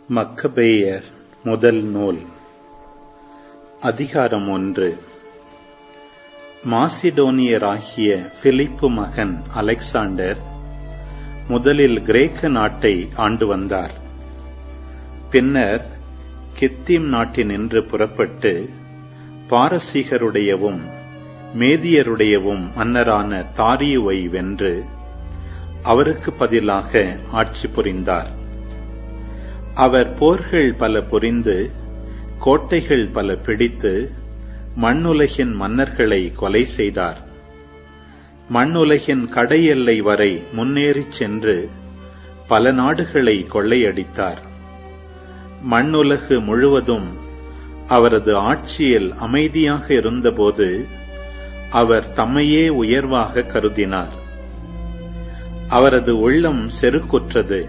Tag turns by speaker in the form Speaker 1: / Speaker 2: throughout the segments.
Speaker 1: மக்கபேயர் முதல் நூல் அதிகாரம் ஒன்று மாசிடோனியராகிய பிலிப்பு மகன் அலெக்சாண்டர் முதலில் கிரேக்க நாட்டை ஆண்டு வந்தார் பின்னர் கித்தீம் நாட்டினின்று புறப்பட்டு பாரசீகருடையவும் மேதியருடையவும் மன்னரான தாரியுவை வென்று அவருக்கு பதிலாக ஆட்சி புரிந்தார் அவர் போர்கள் பல புரிந்து கோட்டைகள் பல பிடித்து மண்ணுலகின் மன்னர்களை கொலை செய்தார் மண்ணுலகின் கடையெல்லை வரை முன்னேறிச் சென்று பல நாடுகளை கொள்ளையடித்தார் மண்ணுலகு முழுவதும் அவரது ஆட்சியில் அமைதியாக இருந்தபோது அவர் தம்மையே உயர்வாக கருதினார் அவரது உள்ளம் செருக்குற்றது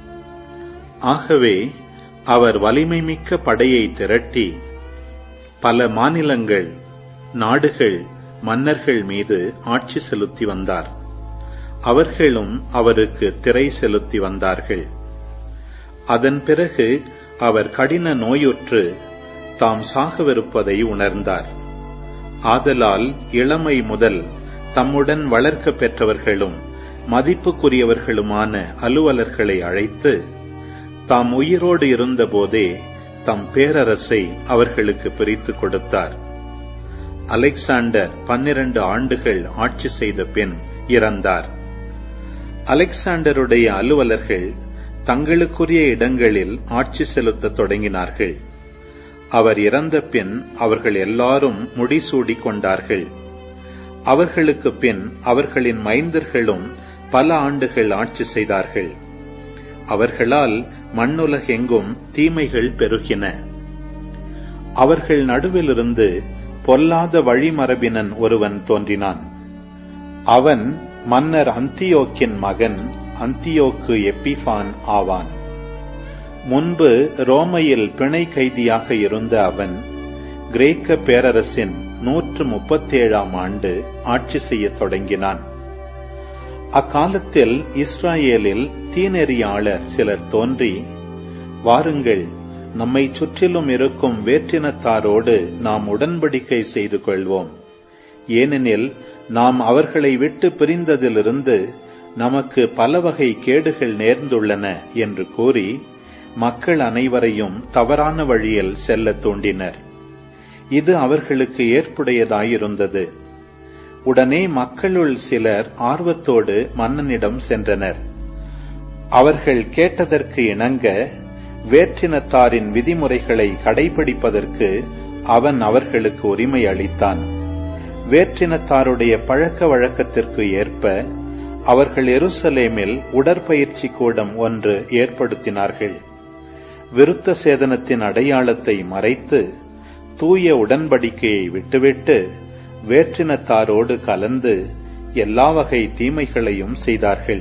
Speaker 1: ஆகவே அவர் வலிமைமிக்க படையை திரட்டி பல மாநிலங்கள் நாடுகள் மன்னர்கள் மீது ஆட்சி செலுத்தி வந்தார் அவர்களும் அவருக்கு திரை செலுத்தி வந்தார்கள் அதன் பிறகு அவர் கடின நோயுற்று தாம் சாகவிருப்பதை உணர்ந்தார் ஆதலால் இளமை முதல் தம்முடன் வளர்க்க பெற்றவர்களும் மதிப்புக்குரியவர்களுமான அலுவலர்களை அழைத்து தாம் உயிரோடு இருந்தபோதே தம் பேரரசை அவர்களுக்கு பிரித்து கொடுத்தார் அலெக்சாண்டர் பன்னிரண்டு ஆண்டுகள் ஆட்சி செய்த பின் இறந்தார் அலெக்சாண்டருடைய அலுவலர்கள் தங்களுக்குரிய இடங்களில் ஆட்சி செலுத்தத் தொடங்கினார்கள் அவர் இறந்த பின் அவர்கள் எல்லாரும் முடிசூடிக் கொண்டார்கள் அவர்களுக்கு பின் அவர்களின் மைந்தர்களும் பல ஆண்டுகள் ஆட்சி செய்தார்கள் அவர்களால் மண்ணுலகெங்கும் தீமைகள் பெருகின அவர்கள் நடுவிலிருந்து பொல்லாத வழிமரபினன் ஒருவன் தோன்றினான் அவன் மன்னர் அந்தியோக்கின் மகன் அந்தியோக்கு எப்பிஃபான் ஆவான் முன்பு ரோமையில் பிணை கைதியாக இருந்த அவன் கிரேக்க பேரரசின் நூற்று முப்பத்தேழாம் ஆண்டு ஆட்சி செய்யத் தொடங்கினான் அக்காலத்தில் இஸ்ராயேலில் தீநெறியாளர் சிலர் தோன்றி வாருங்கள் நம்மை சுற்றிலும் இருக்கும் வேற்றினத்தாரோடு நாம் உடன்படிக்கை செய்து கொள்வோம் ஏனெனில் நாம் அவர்களை விட்டு பிரிந்ததிலிருந்து நமக்கு பல வகை கேடுகள் நேர்ந்துள்ளன என்று கூறி மக்கள் அனைவரையும் தவறான வழியில் செல்ல தூண்டினர் இது அவர்களுக்கு ஏற்புடையதாயிருந்தது உடனே மக்களுள் சிலர் ஆர்வத்தோடு மன்னனிடம் சென்றனர் அவர்கள் கேட்டதற்கு இணங்க வேற்றினத்தாரின் விதிமுறைகளை கடைபிடிப்பதற்கு அவன் அவர்களுக்கு உரிமை அளித்தான் வேற்றினத்தாருடைய பழக்க வழக்கத்திற்கு ஏற்ப அவர்கள் எருசலேமில் உடற்பயிற்சி கூடம் ஒன்று ஏற்படுத்தினார்கள் விருத்த சேதனத்தின் அடையாளத்தை மறைத்து தூய உடன்படிக்கையை விட்டுவிட்டு வேற்றினத்தாரோடு கலந்து எல்லா வகை தீமைகளையும் செய்தார்கள்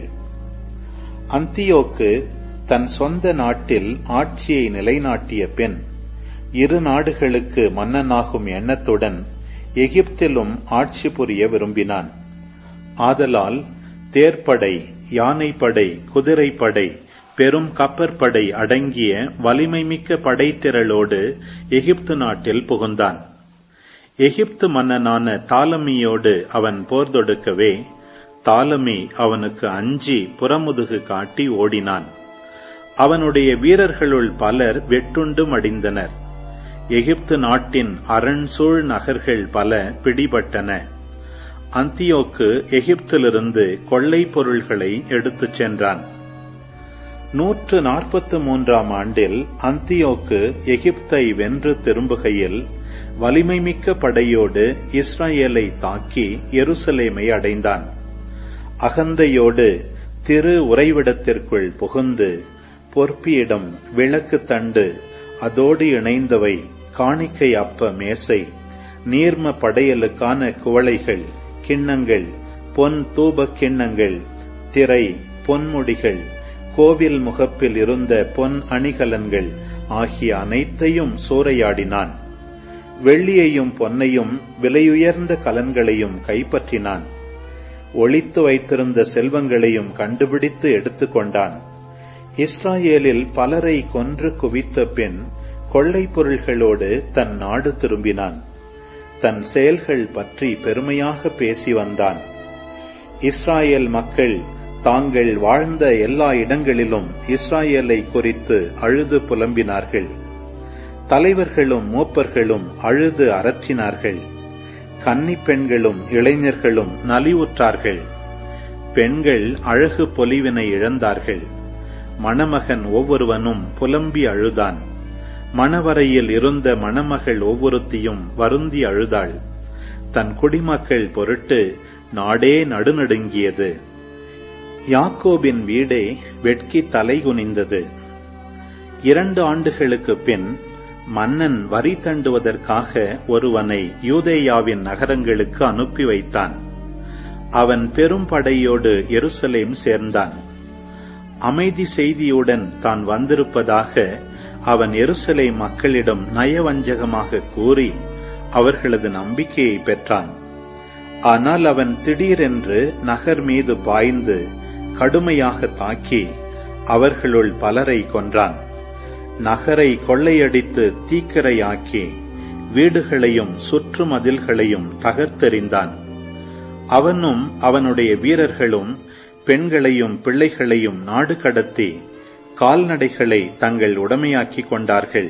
Speaker 1: அந்தியோக்கு தன் சொந்த நாட்டில் ஆட்சியை நிலைநாட்டிய பின் இரு நாடுகளுக்கு மன்னனாகும் எண்ணத்துடன் எகிப்திலும் ஆட்சி புரிய விரும்பினான் ஆதலால் தேர்ப்படை யானைப்படை குதிரைப்படை பெரும் கப்பற்படை அடங்கிய வலிமைமிக்க படைத்திரளோடு எகிப்து நாட்டில் புகுந்தான் எகிப்து மன்னனான தாலமியோடு அவன் போர் தொடுக்கவே தாலமி அவனுக்கு அஞ்சி புறமுதுகு காட்டி ஓடினான் அவனுடைய வீரர்களுள் பலர் வெட்டுண்டு மடிந்தனர் எகிப்து நாட்டின் அரண்சூழ் நகர்கள் பல பிடிபட்டன அந்தியோக்கு எகிப்திலிருந்து கொள்ளை பொருள்களை எடுத்துச் சென்றான் நூற்று நாற்பத்து மூன்றாம் ஆண்டில் அந்தியோக்கு எகிப்தை வென்று திரும்புகையில் வலிமைமிக்க படையோடு இஸ்ரேலை தாக்கி எருசலேமை அடைந்தான் அகந்தையோடு திரு உறைவிடத்திற்குள் புகுந்து பொற்பியிடம் விளக்கு தண்டு அதோடு இணைந்தவை காணிக்கை அப்ப மேசை நீர்ம படையலுக்கான குவளைகள் கிண்ணங்கள் பொன் தூப கிண்ணங்கள் திரை பொன்முடிகள் கோவில் முகப்பில் இருந்த பொன் அணிகலன்கள் ஆகிய அனைத்தையும் சூறையாடினான் வெள்ளியையும் பொன்னையும் விலையுயர்ந்த கலன்களையும் கைப்பற்றினான் ஒளித்து வைத்திருந்த செல்வங்களையும் கண்டுபிடித்து எடுத்துக்கொண்டான் இஸ்ராயேலில் பலரை கொன்று குவித்த பின் கொள்ளை பொருள்களோடு தன் நாடு திரும்பினான் தன் செயல்கள் பற்றி பெருமையாக பேசி வந்தான் இஸ்ராயேல் மக்கள் தாங்கள் வாழ்ந்த எல்லா இடங்களிலும் இஸ்ராயேலை குறித்து அழுது புலம்பினார்கள் தலைவர்களும் மூப்பர்களும் அழுது அரற்றினார்கள் கன்னி பெண்களும் இளைஞர்களும் நலிவுற்றார்கள் பெண்கள் அழகு பொலிவினை இழந்தார்கள் மணமகன் ஒவ்வொருவனும் புலம்பி அழுதான் மணவரையில் இருந்த மணமகள் ஒவ்வொருத்தியும் வருந்தி அழுதாள் தன் குடிமக்கள் பொருட்டு நாடே நடுநடுங்கியது யாக்கோபின் வீடே வெட்கி தலைகுனிந்தது இரண்டு ஆண்டுகளுக்குப் பின் மன்னன் வரி தண்டுவதற்காக ஒருவனை யூதேயாவின் நகரங்களுக்கு அனுப்பி வைத்தான் அவன் பெரும் படையோடு எருசலேம் சேர்ந்தான் அமைதி செய்தியுடன் தான் வந்திருப்பதாக அவன் எருசலே மக்களிடம் நயவஞ்சகமாக கூறி அவர்களது நம்பிக்கையை பெற்றான் ஆனால் அவன் திடீரென்று நகர் மீது பாய்ந்து கடுமையாக தாக்கி அவர்களுள் பலரை கொன்றான் நகரை கொள்ளையடித்து தீக்கிரையாக்கி வீடுகளையும் சுற்று மதில்களையும் தகர்த்தெறிந்தான் அவனும் அவனுடைய வீரர்களும் பெண்களையும் பிள்ளைகளையும் நாடு கடத்தி கால்நடைகளை தங்கள் உடமையாக்கிக் கொண்டார்கள்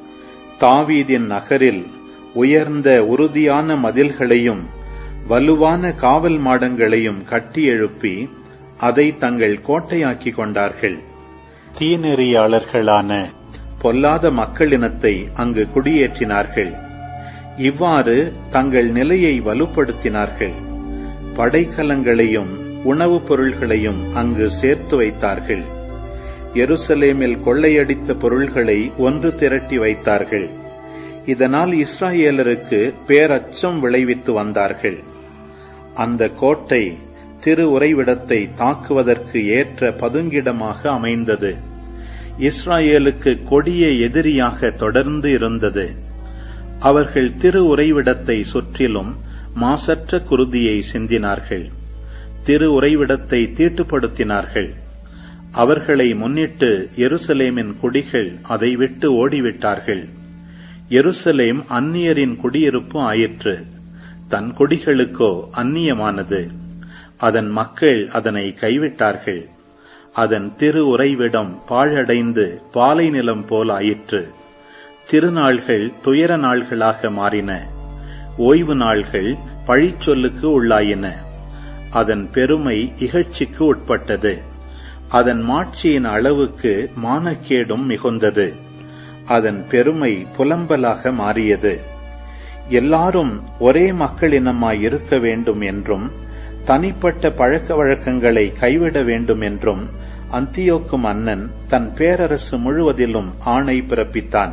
Speaker 1: தாவீதின் நகரில் உயர்ந்த உறுதியான மதில்களையும் வலுவான காவல் மாடங்களையும் கட்டி எழுப்பி அதை தங்கள் கோட்டையாக்கிக் கொண்டார்கள் தீநெறியாளர்களான பொல்லாத மக்களினத்தை அங்கு குடியேற்றினார்கள் இவ்வாறு தங்கள் நிலையை வலுப்படுத்தினார்கள் படைக்கலங்களையும் உணவுப் பொருள்களையும் அங்கு சேர்த்து வைத்தார்கள் எருசலேமில் கொள்ளையடித்த பொருள்களை ஒன்று திரட்டி வைத்தார்கள் இதனால் இஸ்ராயேலருக்கு பேரச்சம் விளைவித்து வந்தார்கள் அந்த கோட்டை திரு உறைவிடத்தை தாக்குவதற்கு ஏற்ற பதுங்கிடமாக அமைந்தது இஸ்ராயேலுக்கு கொடிய எதிரியாக தொடர்ந்து இருந்தது அவர்கள் திரு உறைவிடத்தை சுற்றிலும் மாசற்ற குருதியை சிந்தினார்கள் திரு உறைவிடத்தை தீட்டுப்படுத்தினார்கள் அவர்களை முன்னிட்டு எருசலேமின் குடிகள் அதை விட்டு ஓடிவிட்டார்கள் எருசலேம் அந்நியரின் குடியிருப்பு ஆயிற்று தன் குடிகளுக்கோ அந்நியமானது அதன் மக்கள் அதனை கைவிட்டார்கள் அதன் திரு உறைவிடம் பாழடைந்து பாலை நிலம் போல் ஆயிற்று திருநாள்கள் துயர நாள்களாக மாறின ஓய்வு நாள்கள் பழிச்சொல்லுக்கு உள்ளாயின அதன் பெருமை இகழ்ச்சிக்கு உட்பட்டது அதன் மாட்சியின் அளவுக்கு மானக்கேடும் மிகுந்தது அதன் பெருமை புலம்பலாக மாறியது எல்லாரும் ஒரே மக்களினமாய் இருக்க வேண்டும் என்றும் தனிப்பட்ட பழக்க வழக்கங்களை கைவிட வேண்டும் என்றும் அந்தியோக்கு மன்னன் தன் பேரரசு முழுவதிலும் ஆணை பிறப்பித்தான்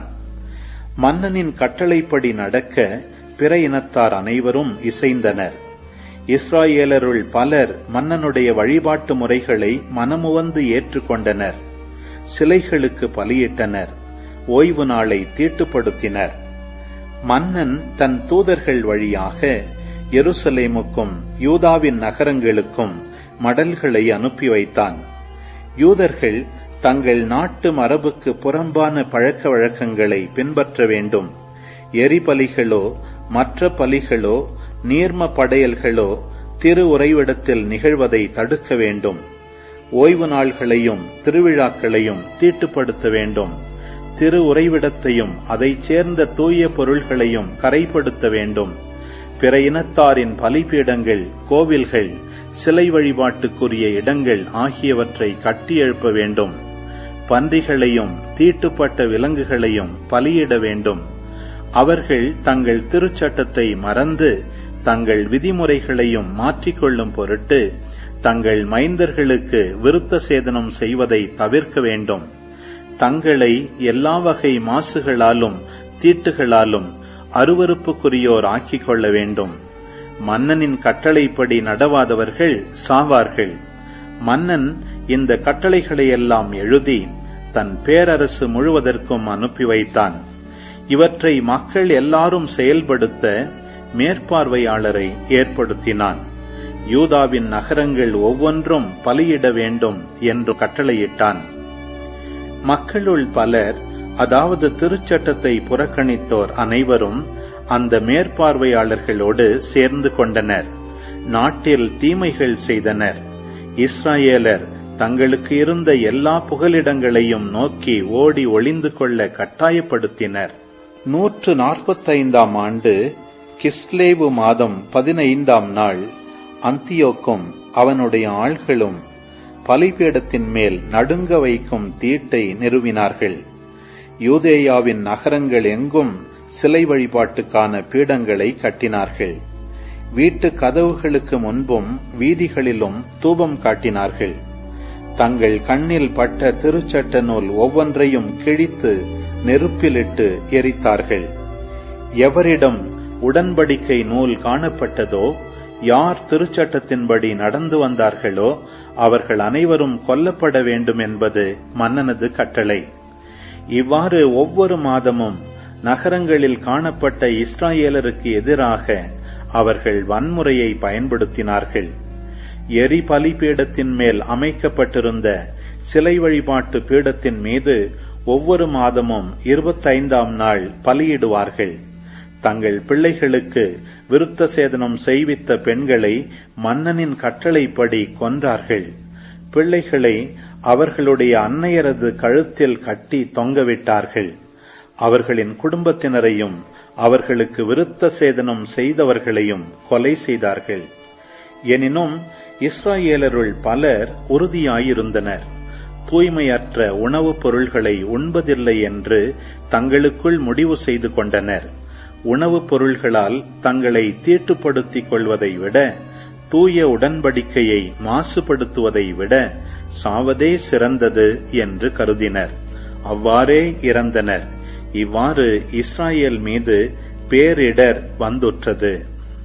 Speaker 1: மன்னனின் கட்டளைப்படி நடக்க பிற இனத்தார் அனைவரும் இசைந்தனர் இஸ்ராயேலருள் பலர் மன்னனுடைய வழிபாட்டு முறைகளை மனமுவந்து ஏற்றுக்கொண்டனர் சிலைகளுக்கு பலியிட்டனர் ஓய்வு நாளை தீட்டுப்படுத்தினர் மன்னன் தன் தூதர்கள் வழியாக எருசலேமுக்கும் யூதாவின் நகரங்களுக்கும் மடல்களை அனுப்பி வைத்தான் யூதர்கள் தங்கள் நாட்டு மரபுக்கு புறம்பான பழக்க வழக்கங்களை பின்பற்ற வேண்டும் எரிபலிகளோ மற்ற பலிகளோ நீர்ம படையல்களோ திரு உறைவிடத்தில் நிகழ்வதை தடுக்க வேண்டும் ஓய்வு நாள்களையும் திருவிழாக்களையும் தீட்டுப்படுத்த வேண்டும் திரு உறைவிடத்தையும் அதைச் சேர்ந்த தூய பொருள்களையும் கரைப்படுத்த வேண்டும் பிற இனத்தாரின் பலிபீடங்கள் கோவில்கள் சிலை வழிபாட்டுக்குரிய இடங்கள் ஆகியவற்றை கட்டி எழுப்ப வேண்டும் பன்றிகளையும் தீட்டுப்பட்ட விலங்குகளையும் பலியிட வேண்டும் அவர்கள் தங்கள் திருச்சட்டத்தை மறந்து தங்கள் விதிமுறைகளையும் மாற்றிக்கொள்ளும் பொருட்டு தங்கள் மைந்தர்களுக்கு விருத்த சேதனம் செய்வதை தவிர்க்க வேண்டும் தங்களை எல்லா வகை மாசுகளாலும் தீட்டுகளாலும் அருவறுப்புக்குரியோர் ஆக்கிக் கொள்ள வேண்டும் மன்னனின் கட்டளைப்படி நடவாதவர்கள் சாவார்கள் மன்னன் இந்த கட்டளைகளையெல்லாம் எழுதி தன் பேரரசு முழுவதற்கும் அனுப்பி வைத்தான் இவற்றை மக்கள் எல்லாரும் செயல்படுத்த மேற்பார்வையாளரை ஏற்படுத்தினான் யூதாவின் நகரங்கள் ஒவ்வொன்றும் பலியிட வேண்டும் என்று கட்டளையிட்டான் மக்களுள் பலர் அதாவது திருச்சட்டத்தை புறக்கணித்தோர் அனைவரும் அந்த மேற்பார்வையாளர்களோடு சேர்ந்து கொண்டனர் நாட்டில் தீமைகள் செய்தனர் இஸ்ராயேலர் தங்களுக்கு இருந்த எல்லா புகலிடங்களையும் நோக்கி ஓடி ஒளிந்து கொள்ள கட்டாயப்படுத்தினர் நூற்று நாற்பத்தைந்தாம் ஆண்டு கிஸ்லேவு மாதம் பதினைந்தாம் நாள் அந்தியோக்கும் அவனுடைய ஆள்களும் பலிபீடத்தின் மேல் நடுங்க வைக்கும் தீட்டை நிறுவினார்கள் யூதேயாவின் நகரங்கள் எங்கும் சிலை வழிபாட்டுக்கான பீடங்களை கட்டினார்கள் வீட்டு கதவுகளுக்கு முன்பும் வீதிகளிலும் தூபம் காட்டினார்கள் தங்கள் கண்ணில் பட்ட திருச்சட்ட நூல் ஒவ்வொன்றையும் கிழித்து நெருப்பிலிட்டு எரித்தார்கள் எவரிடம் உடன்படிக்கை நூல் காணப்பட்டதோ யார் திருச்சட்டத்தின்படி நடந்து வந்தார்களோ அவர்கள் அனைவரும் கொல்லப்பட வேண்டும் என்பது மன்னனது கட்டளை இவ்வாறு ஒவ்வொரு மாதமும் நகரங்களில் காணப்பட்ட இஸ்ராயேலருக்கு எதிராக அவர்கள் வன்முறையை பயன்படுத்தினார்கள் எரி பலிபீடத்தின் மேல் அமைக்கப்பட்டிருந்த சிலை வழிபாட்டு பீடத்தின் மீது ஒவ்வொரு மாதமும் இருபத்தைந்தாம் நாள் பலியிடுவார்கள் தங்கள் பிள்ளைகளுக்கு விருத்த சேதனம் செய்வித்த பெண்களை மன்னனின் கட்டளைப்படி கொன்றார்கள் பிள்ளைகளை அவர்களுடைய அன்னையரது கழுத்தில் கட்டி தொங்கவிட்டார்கள் அவர்களின் குடும்பத்தினரையும் அவர்களுக்கு விருத்த சேதனம் செய்தவர்களையும் கொலை செய்தார்கள் எனினும் இஸ்ராயேலருள் பலர் உறுதியாயிருந்தனர் தூய்மையற்ற உணவுப் பொருள்களை உண்பதில்லை என்று தங்களுக்குள் முடிவு செய்து கொண்டனர் உணவுப் பொருள்களால் தங்களை தீட்டுப்படுத்திக் கொள்வதை விட தூய உடன்படிக்கையை மாசுபடுத்துவதை விட சாவதே சிறந்தது என்று கருதினர் அவ்வாறே இறந்தனர் இவ்வாறு இஸ்ராயேல் மீது பேரிடர் வந்துற்றது